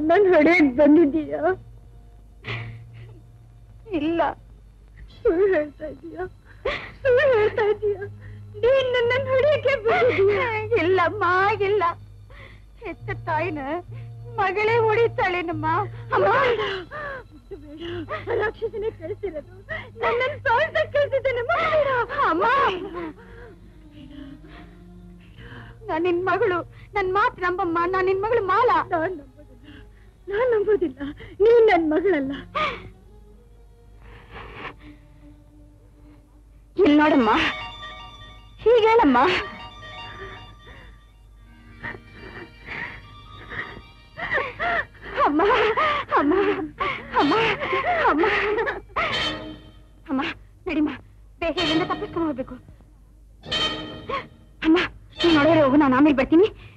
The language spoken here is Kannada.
ನನ್ನನ್ನು ಹೊಡೆಯಕ್ ಬಂದಿದ್ದೀಯ ಇಲ್ಲ ಸುಳ್ಳು ಹೇಳ್ತಾ ಇದೀಯ ಸುಳ್ಳು ಹೇಳ್ತಾ ಇದೀಯ ನೀನ್ ನನ್ನನ್ನು ಹೊಡೆಯಕ್ಕೆ ಬಂದಿದ್ದೀಯ ಇಲ್ಲಮ್ಮ ಇಲ್ಲ ಹೆತ್ತ ತಾಯಿನ ಮಗಳೇ ಹೊಡಿತಾಳೇನಮ್ಮ ಅಮ್ಮ ಬೇಡ ರಾಕ್ಷಸನೇ ಕಳಿಸಿರೋದು ನನ್ನನ್ನು ಸಾಯಿಸಕ್ ಕಳಿಸಿದ್ದೇನಮ್ಮ ಅಮ್ಮ ನಾನ್ ನಿನ್ ಮಗಳು ನನ್ ಮಾತು ನಂಬಮ್ಮ ನಾನ್ ನಿನ್ ಮಗಳು ಮಾಲ ನಾನ್ ನಂಬೋದಿಲ್ಲ ನಾನ್ ನಂಬೋದಿಲ್ಲ ನೀನ್ ನನ್ ಮಗಳಲ್ಲ ಇಲ್ಲಿ ನೋಡಮ್ಮ ಹೀಗೇಳಮ್ಮ ಅಮ್ಮ ಅಮ್ಮ ಅಮ್ಮ ಅಮ್ಮ ಅಮ್ಮ ನಡಿಮ್ಮ ಬೇಗ ಇಲ್ಲಿಂದ ತಪ್ಪಿಸ್ಕೊಂಡು ಹೋಗ್ಬೇಕು ಅಮ್ಮ ನೀನ್ ನೋಡಿದ್ರೆ ಹೋಗು ನಾನು ಆಮೇಲೆ ಬರ್ತೀನಿ